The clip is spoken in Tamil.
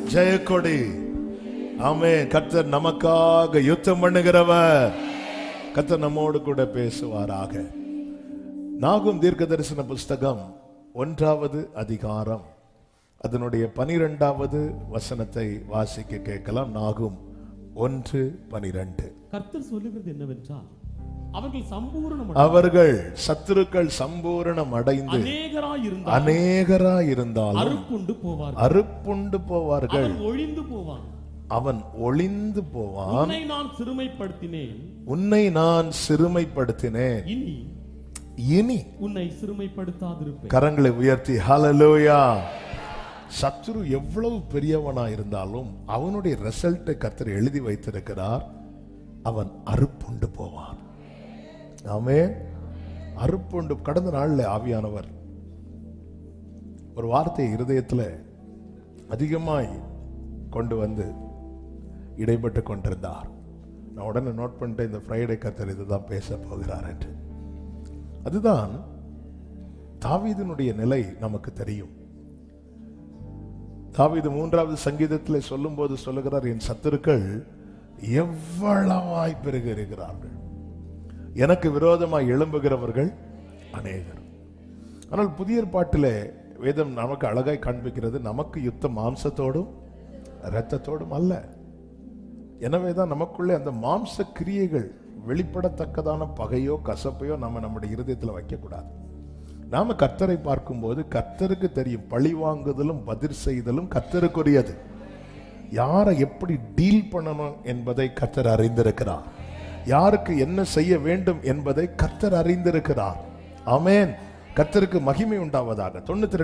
ஜெயக்கொடி ஆமே கர்த்தர் நமக்காக யுத்தம் பண்ணுகிறவர் கர்த்தர் நம்மோடு கூட பேசுவாராக நாகும் தீர்க்க தரிசன புஸ்தகம் ஒன்றாவது அதிகாரம் அதனுடைய பனிரெண்டாவது வசனத்தை வாசிக்க கேட்கலாம் நாகும் ஒன்று பனிரெண்டு கர்த்தர் சொல்லுகிறது என்னவென்றால் அவர்கள் சம்பூரணம் அவர்கள் சத்துருக்கள் சம்பூரணம் அடைந்து அநேகராய் இருந்தால் அநேகரா இருந்தாலும் அறுப்புண்டு போவார் அறுப்புண்டு போவார்கள் அவன் ஒழிந்து போவான் அவன் ஒளிந்து போவான் உன்னை நான் சிறுமைப்படுத்தினேன் உன்னை நான் சிறுமைப்படுத்தினேன் இனி இனி உன்னை சிறுமைப்படுத்தாதிருப்பேன் கரங்களை உயர்த்தி ஹalleluya சத்துரு எவ்வளவு பெரியவனா இருந்தாலும் அவனுடைய ரிசல்ட்டை கர்த்தர் எழுதி வைத்திருக்கிறார் அவன் அறுப்புண்டு போவான் ஆமே அறுப்புண்டு கடந்த நாள்ல ஆவியானவர் ஒரு வார்த்தையை இருதயத்துல அதிகமாய் கொண்டு வந்து இடைப்பட்டு கொண்டிருந்தார் நான் உடனே நோட் பண்ணிட்டு இந்த ஃப்ரைடே கர்த்தர் இதுதான் பேச போகிறார் என்று அதுதான் தாவீதினுடைய நிலை நமக்கு தெரியும் தாவீது மூன்றாவது சங்கீதத்தில் சொல்லும்போது சொல்லுகிறார் என் சத்துருக்கள் எவ்வளவாய் பெருகிறார்கள் எனக்கு விரோதமாய் எழும்புகிறவர்கள் அநேகர் ஆனால் புதிய ஏற்பாட்டிலே வேதம் நமக்கு அழகாய் காண்பிக்கிறது நமக்கு யுத்தம் மாம்சத்தோடும் இரத்தத்தோடும் அல்ல எனவேதான் நமக்குள்ளே அந்த மாம்ச கிரியைகள் வெளிப்படத்தக்கதான பகையோ கசப்பையோ நம்ம நம்முடைய இருதயத்தில் வைக்கக்கூடாது நாம கர்த்தரை பார்க்கும்போது கர்த்தருக்கு தெரியும் பழி வாங்குதலும் பதில் செய்தலும் கர்த்தருக்குரியது யாரை எப்படி டீல் பண்ணணும் என்பதை கர்த்தர் அறிந்திருக்கிறார் யாருக்கு என்ன செய்ய வேண்டும் என்பதை கர்த்தர் அறிந்திருக்கிறார் ஆமென் கர்த்தருக்கு மகிமை உண்டாவதாக தொண்ணூத்தி